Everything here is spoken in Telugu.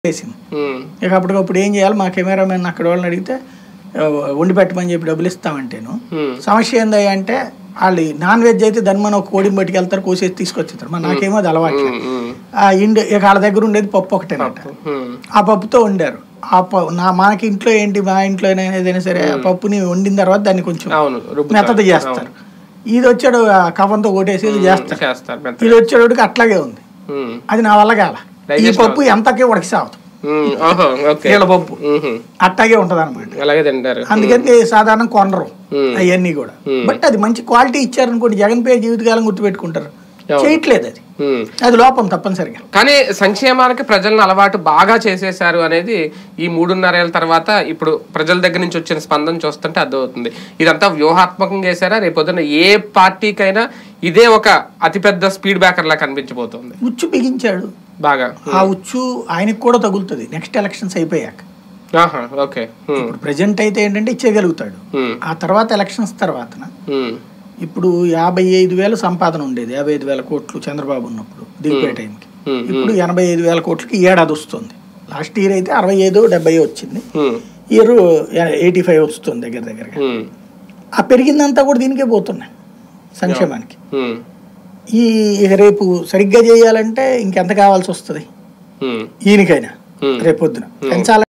వేసింది ఉమ్, ఇక అప్పటికప్పుడు ఏం చేయాలి మా కెమెరామెన్ అక్కడ వాళ్ళని అడిగితే "ఆ, వండి పెట్టమని చెప్పి డబ్బులు ఇస్తామంటేను ఉమ్, సమస్య ఏందయ్యా అంటే వాళ్ళు నాన్ వెజ్ అయితే దాన్ని మనం ఒక కోడిని పట్టుకెళ్తారు కోసేసి తీసుకొచ్చేస్తారు మరి నాకేమో అది అలవాటు ఉమ్, ఉమ్, ఆ ఇండి ఇక వాళ్ళ దగ్గర ఉండేది పప్పు ఒకటేనట ఉమ్, ఆ పప్పుతో వండారు ఆ ప నా మనకి ఇంట్లో ఏంటి మా ఇంట్లో ఏదైనా సరే ఆ పప్పుని వండిన తర్వాత దాన్ని కొంచెం అవును రుబ్బుతారు. మెత్తది చేస్తారు ఇది వచ్చాడు ఆ కవంతో కొట్టేసి ఇది చేస్తారు చేస్తారు మెత్త ఇది వచ్చేటోడికి అట్లాగే ఉంది ఉమ్, అది నా వల్ల కాల ఈ Digest పప్పు ఎంతకే ఉడకి సాగుతుంది ఉమ్, ఓహో, ఓకే నీళ్ళ పప్పు ఉహు, అట్లాగే ఉంటది అనమాట అలాగే తింటారు అందుకని సాధారణ కొనరు ఉమ్, అవన్నీ కూడా బట్ అది మంచి క్వాలిటీ ఇచ్చారనుకోండి జగన్ పేరు జీవితకాలం గుర్తుపెట్టుకుంటారు అవును. చేయట్లేదు అది ఉమ్. అది లోపం తప్పనిసరిగా కానీ సంక్షేమానికి ప్రజలను అలవాటు బాగా చేసేశారు అనేది ఈ మూడున్నరేళ్ల తర్వాత ఇప్పుడు ప్రజల దగ్గర నుంచి వచ్చిన స్పందన చూస్తుంటే అర్థమవుతుంది ఇదంతా వ్యూహాత్మకంగా చేశారా రేపొద్దున ఏ పార్టీకైనా ఇదే ఒక అతిపెద్ద స్పీడ్ బ్రేకర్ లా కనిపించబోతుంది ఉచ్చు బిగించాడు బాగా ఆ ఉచ్చు ఆయనకు కూడా తగులుతుంది నెక్స్ట్ ఎలక్షన్స్ అయిపోయాక ఆహా ఓకే ఉమ్, ఇప్పుడు ప్రజెంట్ అయితే ఏంటంటే ఇచ్చేయగలుగుతాడు ఉమ్, ఆ తర్వాత ఎలక్షన్స్ తర్వాత ఉమ్, ఇప్పుడు యాభై ఐదు వేల సంపాదన ఉండేది యాభై ఐదు వేల కోట్లు చంద్రబాబు ఉన్నప్పుడు దిగిపోయే టైంకి ఉమ్, ఇప్పుడు ఎనభై ఐదు వేల కోట్లకి ఏడాది వస్తుంది లాస్ట్ ఇయర్ అయితే అరవై ఐదు డెబ్బై వచ్చింది ఉమ్, ఇయర్ ఎయిటీ ఫైవ్ వస్తుంది దగ్గర దగ్గరగా ఉమ్, ఆ పెరిగిందంతా కూడా దీనికే పోతున్నాయి సంక్షేమానికి ఉమ్, ఈ ఇక రేపు సరిగ్గా చేయాలంటే ఇంకెంత కావాల్సి వస్తుంది ఉమ్, ఈయనకైనా Hmm. రేపొద్దున పెంచాలంటే